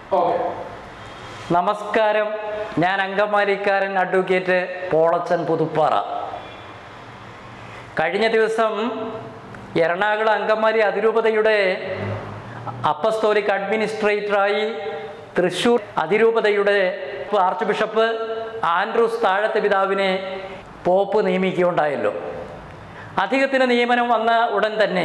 okay നമസ്കാരം ഞാൻ അങ്കമാലിക്കാരൻ advocate Polachan Puthuppara കഴിഞ്ഞ ദിവസം എറണാകുളം അങ്കമാലി അതിരൂപതയുടെ അപ്പസ്തോലിക് അഡ്മിനിസ്ട്രേറ്ററായി തൃശ്ശൂർ അതിരൂപതയുടെ ആർച്ച് ബിഷപ്പ് ആൻഡ്രൂസ് താഴത്തെ പിതാവിനെ പോപ്പ് നിയമിക്കുകയുണ്ടായല്ലോ അധികത്തിന് നിയമനം വന്ന ഉടൻ തന്നെ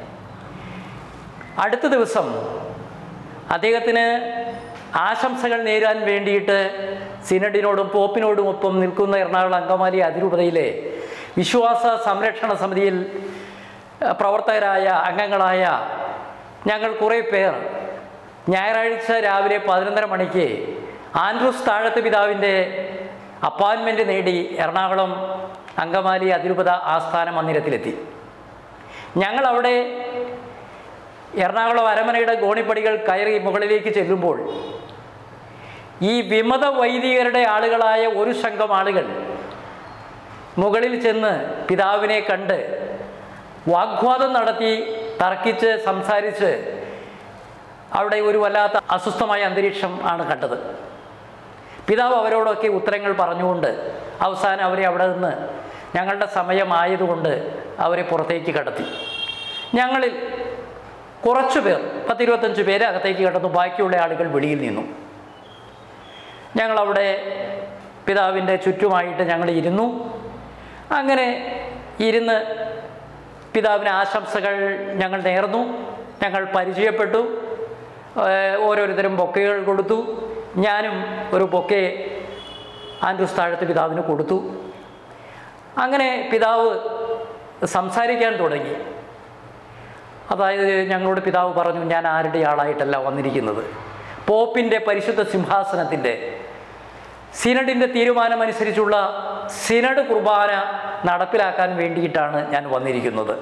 അടുത്ത ദിവസം അദ്ദേഹത്തിന് ആശംസകൾ നേരാൻ വേണ്ടിയിട്ട് സിനഡിനോടും പോപ്പിനോടും ഒപ്പം നിൽക്കുന്ന എറണാകുളം അങ്കമാലി അതിരൂപതയിലെ വിശ്വാസ സംരക്ഷണ സമിതിയിൽ അഹ്, പ്രവർത്തകരായ അംഗങ്ങളായ ഞങ്ങൾ കുറേ പേർ ഞായറാഴ്ച രാവിലെ പതിനൊന്നര മണിക്ക് ആൻഡ്രൂസ് താഴത്ത് പിതാവിൻ്റെ അപ്പോയിൻമെൻറ്റ് നേടി എറണാകുളം അങ്കമാലി അതിരൂപത ആസ്ഥാന മന്ദിരത്തിലെത്തി ഞങ്ങൾ അവിടെ എറണാകുളം അരമനയുടെ ഗോണിപ്പടികൾ കയറി മുകളിലേക്ക് ചെല്ലുമ്പോൾ ഈ വിമത വൈദികരുടെ ആളുകളായ ഒരു സംഘം ആളുകൾ മുകളിൽ ചെന്ന് പിതാവിനെ കണ്ട് വാഗ്വാദം നടത്തി തർക്കിച്ച് സംസാരിച്ച് അവിടെ ഒരു വല്ലാത്ത അസ്വസ്ഥമായ അന്തരീക്ഷം ആണ് കണ്ടത് പിതാവ് അവരോടൊക്കെ ഉത്തരങ്ങൾ പറഞ്ഞുകൊണ്ട് അവസാനം അവരെ അവിടെ നിന്ന് ഞങ്ങളുടെ സമയമായതുകൊണ്ട് അവരെ പുറത്തേക്ക് കടത്തി ഞങ്ങളിൽ കുറച്ചു പേർ പത്തിരുപത്തഞ്ച് പേര് അകത്തേക്ക് കടന്നു ബാക്കിയുള്ള ആളുകൾ വെളിയിൽ നിന്നു ഞങ്ങളവിടെ പിതാവിൻ്റെ ചുറ്റുമായിട്ട് ഞങ്ങൾ ഇരുന്നു അങ്ങനെ ഇരുന്ന് പിതാവിന് ആശംസകൾ ഞങ്ങൾ നേർന്നു ഞങ്ങൾ പരിചയപ്പെട്ടു ഏഹ് ഓരോരുത്തരും ബൊക്കകൾ കൊടുത്തു ഞാനും ഒരു ബൊക്കെ ആൻഡ്രൂസ് താഴത്ത് പിതാവിന് കൊടുത്തു അങ്ങനെ പിതാവ് സംസാരിക്കാൻ തുടങ്ങി അതായത് ഞങ്ങളോട് പിതാവ് പറഞ്ഞു ഞാൻ ആരുടെ ആളായിട്ടല്ല വന്നിരിക്കുന്നത് പോപ്പിൻ്റെ പരിശുദ്ധ സിംഹാസനത്തിൻ്റെ സിനഡിൻ്റെ തീരുമാനമനുസരിച്ചുള്ള സിനഡ് കുർബാന നടപ്പിലാക്കാൻ വേണ്ടിയിട്ടാണ് ഞാൻ വന്നിരിക്കുന്നത്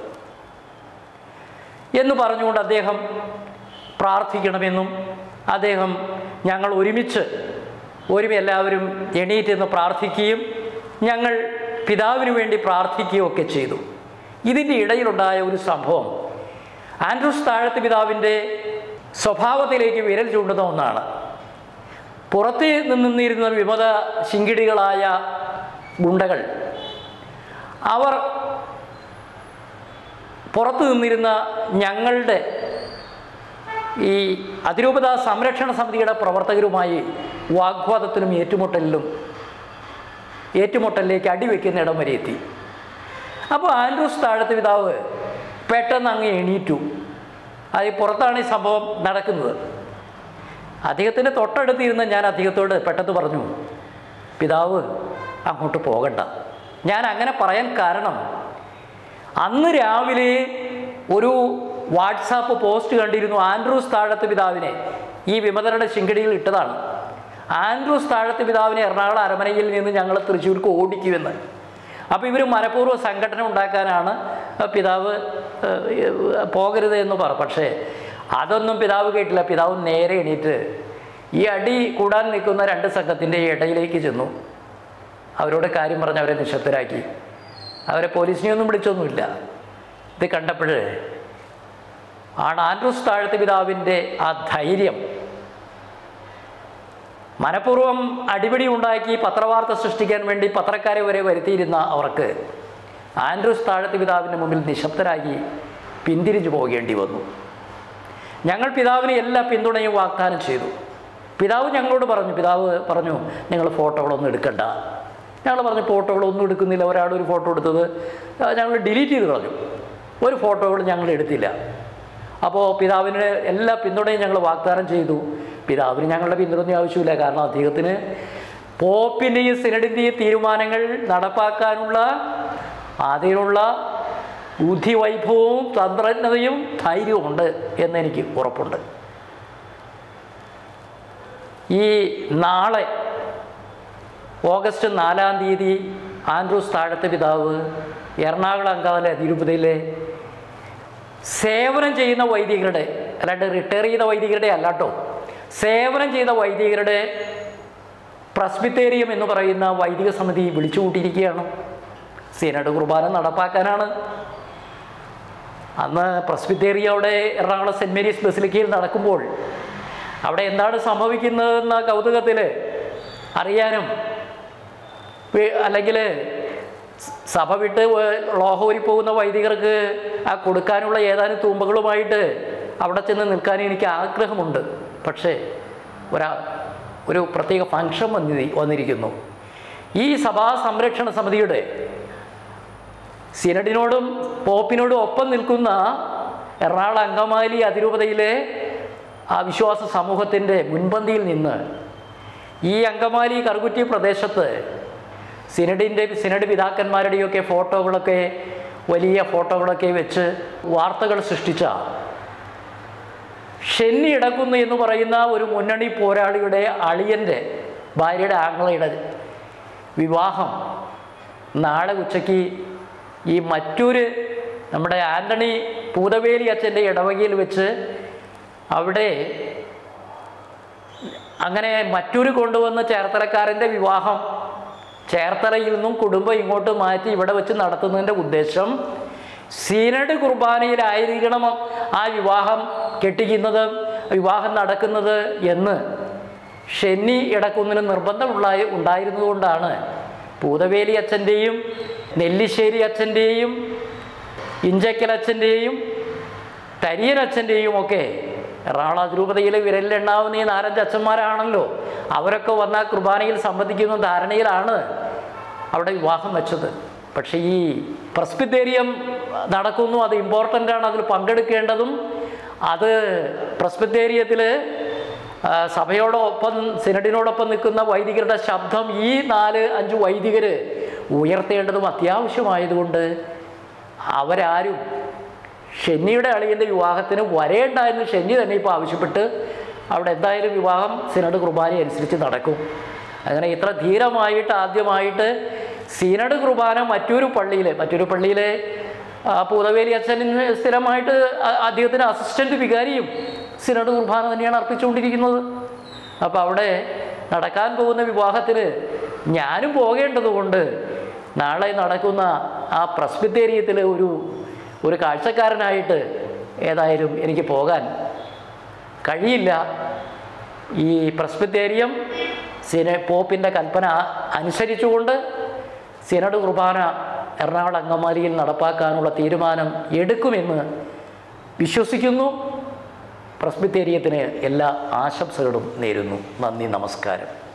എന്ന് പറഞ്ഞുകൊണ്ട് അദ്ദേഹം പ്രാർത്ഥിക്കണമെന്നും അദ്ദേഹം ഞങ്ങൾ ഒരുമിച്ച് ഒരുമി എല്ലാവരും എണീറ്റ് നിന്ന് പ്രാർത്ഥിക്കുകയും ഞങ്ങൾ പിതാവിന് വേണ്ടി പ്രാർത്ഥിക്കുകയും ഒക്കെ ചെയ്തു ഇതിൻ്റെ ഇടയിലുണ്ടായ ഒരു സംഭവം ആൻഡ്രൂസ് താഴത്ത് പിതാവിൻ്റെ സ്വഭാവത്തിലേക്ക് വിരൽ ചൂണ്ടുന്ന ഒന്നാണ് പുറത്ത് നിന്നിരുന്ന വിമത ശിങ്കിടികളായ ഗുണ്ടകൾ അവർ പുറത്തു നിന്നിരുന്ന ഞങ്ങളുടെ ഈ അതിരൂപത സംരക്ഷണ സമിതിയുടെ പ്രവർത്തകരുമായി വാഗ്വാദത്തിനും ഏറ്റുമുട്ടലിലും ഏറ്റുമുട്ടലിലേക്ക് അടിവെക്കുന്ന ഇടം വരെ എത്തി അപ്പോൾ ആൻഡ്രൂസ് താഴത്ത് പിതാവ് പെട്ടെന്ന് അങ്ങ് എണീറ്റു അത് ഈ പുറത്താണ് ഈ സംഭവം നടക്കുന്നത് അദ്ദേഹത്തിൻ്റെ തൊട്ടടുത്തിരുന്ന് ഞാൻ അദ്ദേഹത്തോട് പെട്ടെന്ന് പറഞ്ഞു പിതാവ് അങ്ങോട്ട് പോകണ്ട ഞാൻ അങ്ങനെ പറയാൻ കാരണം അന്ന് രാവിലെ ഒരു വാട്സാപ്പ് പോസ്റ്റ് കണ്ടിരുന്നു ആൻഡ്രൂസ് താഴത്ത് പിതാവിനെ ഈ വിമതരുടെ ശിങ്കടിയിൽ ഇട്ടതാണ് ആൻഡ്രൂസ് താഴത്ത് പിതാവിനെ എറണാകുളം അരമനയിൽ നിന്ന് ഞങ്ങൾ തൃശ്ശൂർക്ക് ഓടിക്കുമെന്ന് അപ്പോൾ ഇവർ മനഃപൂർവ്വ സംഘടന ഉണ്ടാക്കാനാണ് പിതാവ് ഏഹ്, പോകരുത് എന്ന് പറ പക്ഷേ അതൊന്നും പിതാവ് കേട്ടില്ല പിതാവ് നേരെ എണീറ്റ് ഈ അടി കൂടാൻ നിൽക്കുന്ന രണ്ട് സംഘത്തിൻ്റെ ഇടയിലേക്ക് ചെന്നു അവരോട് കാര്യം പറഞ്ഞ് അവരെ നിശബ്ദരാക്കി അവരെ പോലീസിനെയൊന്നും വിളിച്ചൊന്നുമില്ല ഇത് കണ്ടപ്പോൾ ആണ് ആൻഡ്രൂസ് താഴത്ത് പിതാവിൻ്റെ ആ ധൈര്യം മനഃപൂർവ്വം അടിപിടി ഉണ്ടാക്കി പത്രവാർത്ത സൃഷ്ടിക്കാൻ വേണ്ടി പത്രക്കാരെ വരെ വരുത്തിയിരുന്ന അവർക്ക് ആൻഡ്രൂസ് താഴത്ത് പിതാവിൻ്റെ മുമ്പിൽ നിശബ്ദരായി പിന്തിരിഞ്ഞു പോകേണ്ടി വന്നു ഞങ്ങൾ പിതാവിന് എല്ലാ പിന്തുണയും വാഗ്ദാനം ചെയ്തു പിതാവ് ഞങ്ങളോട് പറഞ്ഞു പിതാവ് പറഞ്ഞു നിങ്ങൾ ഫോട്ടോകളൊന്നും എടുക്കണ്ട ഞങ്ങൾ പറഞ്ഞു ഫോട്ടോകളൊന്നും എടുക്കുന്നില്ല ഒരാൾ ഒരു ഫോട്ടോ എടുത്തത് ആ, ഞങ്ങൾ ഡിലീറ്റ് ചെയ്ത് കളഞ്ഞു ഒരു ഫോട്ടോകൾ ഞങ്ങൾ എടുത്തില്ല അപ്പോൾ പിതാവിന് എല്ലാ പിന്തുണയും ഞങ്ങൾ വാഗ്ദാനം ചെയ്തു പിതാവിന് ഞങ്ങളുടെ പിന്തുണയും ആവശ്യമില്ല കാരണം അദ്ദേഹത്തിന് പോപ്പിൻ്റെയും സിനഡിൻ്റെയും തീരുമാനങ്ങൾ നടപ്പാക്കാനുള്ള അതിനുള്ള ബുദ്ധിവൈഭവവും തന്ത്രജ്ഞതയും ധൈര്യവും ഉണ്ട് എന്നെനിക്ക് ഉറപ്പുണ്ട് ഈ നാളെ ഓഗസ്റ്റ് നാലാം തീയതി ആൻഡ്രൂസ് താഴത്തെ പിതാവ് എറണാകുളം അങ്കാല അതിരൂപതയിലെ സേവനം ചെയ്യുന്ന വൈദികരുടെ അല്ലാണ്ട് റിട്ടയർ ചെയ്ത വൈദികരുടെ അല്ലാട്ടോ സേവനം ചെയ്ത വൈദികരുടെ പ്രസ്ബിത്തേരിയം എന്ന് പറയുന്ന വൈദിക സമിതി വിളിച്ചു കൂട്ടിയിരിക്കുകയാണ് സീനഡ് കുർബാന നടപ്പാക്കാനാണ് അന്ന് പ്രസ്ബിത്തേറിയ അവിടെ എറണാകുളം സെൻറ് മേരീസ് ബസിലിക്കയിൽ നടക്കുമ്പോൾ അവിടെ എന്താണ് സംഭവിക്കുന്നതെന്ന കൗതുകത്തിൽ അറിയാനും അല്ലെങ്കിൽ സഭ വിട്ട് ലോഹോരി പോകുന്ന വൈദികർക്ക് ആ കൊടുക്കാനുള്ള ഏതാനും തൂമ്പകളുമായിട്ട് അവിടെ ചെന്ന് നിൽക്കാൻ എനിക്ക് ആഗ്രഹമുണ്ട് പക്ഷേ ഒരാ ഒരു പ്രത്യേക ഫങ്ഷൻ വന്നി വന്നിരിക്കുന്നു ഈ സഭാ സംരക്ഷണ സമിതിയുടെ സിനഡിനോടും പോപ്പിനോടും ഒപ്പം നിൽക്കുന്ന എറണാകുളം അങ്കമാലി അതിരൂപതയിലെ ആ വിശ്വാസ സമൂഹത്തിൻ്റെ മുൻപന്തിയിൽ നിന്ന് ഈ അങ്കമാലി കറുകുറ്റി പ്രദേശത്ത് സിനഡിൻ്റെ സിനഡ് പിതാക്കന്മാരുടെയൊക്കെ ഫോട്ടോകളൊക്കെ വലിയ ഫോട്ടോകളൊക്കെ വെച്ച് വാർത്തകൾ സൃഷ്ടിച്ച ഷെന്നി ഇടക്കുന്നു എന്ന് പറയുന്ന ഒരു മുന്നണി പോരാളിയുടെ അളിയൻ്റെ ഭാര്യയുടെ ആങ്ങളയുടെ വിവാഹം നാളെ ഉച്ചയ്ക്ക് ഈ മറ്റൊരു നമ്മുടെ ആൻ്റണി പൂതവേലി അച്ഛൻ്റെ ഇടവകയിൽ വെച്ച് അവിടെ അങ്ങനെ മറ്റൊരു കൊണ്ടുവന്ന ചേർത്തലക്കാരൻ്റെ വിവാഹം ചേർത്തലയിൽ നിന്നും കുടുംബം ഇങ്ങോട്ട് മാറ്റി ഇവിടെ വെച്ച് നടത്തുന്നതിൻ്റെ ഉദ്ദേശം സീനഡ് കുർബാനയിലായിരിക്കണം ആ വിവാഹം കെട്ടിക്കുന്നത് വിവാഹം നടക്കുന്നത് എന്ന് ഷെന്നി ഇടക്കുന്നതിന് നിർബന്ധമുള്ള ഉണ്ടായിരുന്നതുകൊണ്ടാണ് പൂതവേലി അച്ഛൻ്റെയും നെല്ലിശ്ശേരി അച്ഛൻ്റെയും ഇഞ്ചക്കൽ അച്ഛൻ്റെയും തരിയൻ അച്ഛൻ്റെയും ഒക്കെ എറണാകുളം അതിരൂപതയിൽ വിരലിലെണ്ണാവുന്ന ഈ നാലഞ്ച് അച്ഛന്മാരാണല്ലോ അവരൊക്കെ വന്ന ആ കുർബാനയിൽ സംബന്ധിക്കുന്ന ധാരണയിലാണ് അവിടെ വിവാഹം വെച്ചത് പക്ഷേ ഈ പ്രസ്ബിത്തേരിയം നടക്കുന്നു അത് ഇമ്പോർട്ടൻ്റ് ആണ് അതിൽ പങ്കെടുക്കേണ്ടതും അത് പ്രസ്ബിത്തേരിയത്തിൽ സഭയോടൊപ്പം സിനഡിനോടൊപ്പം നിൽക്കുന്ന വൈദികരുടെ ശബ്ദം ഈ നാല് അഞ്ച് വൈദികർ ഉയർത്തേണ്ടതും അത്യാവശ്യമായതുകൊണ്ട് അവരാരും ഷെന്നിയുടെ അളിയൻ്റെ വിവാഹത്തിന് വരേണ്ട എന്ന് ഷെന്നി തന്നെ ഇപ്പോൾ ആവശ്യപ്പെട്ട് അവിടെ എന്തായാലും വിവാഹം സിനഡ് കുർബാന അനുസരിച്ച് നടക്കും അങ്ങനെ ഇത്ര ധീരമായിട്ട് ആദ്യമായിട്ട് സിനഡ് കുർബാന മറ്റൊരു പള്ളിയിൽ മറ്റൊരു പള്ളിയിലെ ആ, പൂതവേലി അച്ഛൻ സ്ഥിരമായിട്ട് അ- അദ്ദേഹത്തിന് അസിസ്റ്റൻ്റ് വികാരിയും സിനഡ് കുർബാന തന്നെയാണ് അർപ്പിച്ചുകൊണ്ടിരിക്കുന്നത് അപ്പോൾ അവിടെ നടക്കാൻ പോകുന്ന വിവാഹത്തിന് ഞാനും പോകേണ്ടതുകൊണ്ട് നാളെ നടക്കുന്ന ആ പ്രസ്ബിത്തേരിയത്തിൽ ഒരു ഒരു കാഴ്ചക്കാരനായിട്ട് ഏതായാലും എനിക്ക് പോകാൻ കഴിയില്ല ഈ പ്രസ്ബിത്തേരിയം സിന പോപ്പിൻ്റെ കൽപ്പന അനുസരിച്ചുകൊണ്ട് സിനഡ് കുർബാന എറണാകുളം അങ്കമാലിയിൽ നടപ്പാക്കാനുള്ള തീരുമാനം എടുക്കുമെന്ന് വിശ്വസിക്കുന്നു പ്രസ്ബിത്തേരിയത്തിന് എല്ലാ ആശംസകളും നേരുന്നു നന്ദി നമസ്കാരം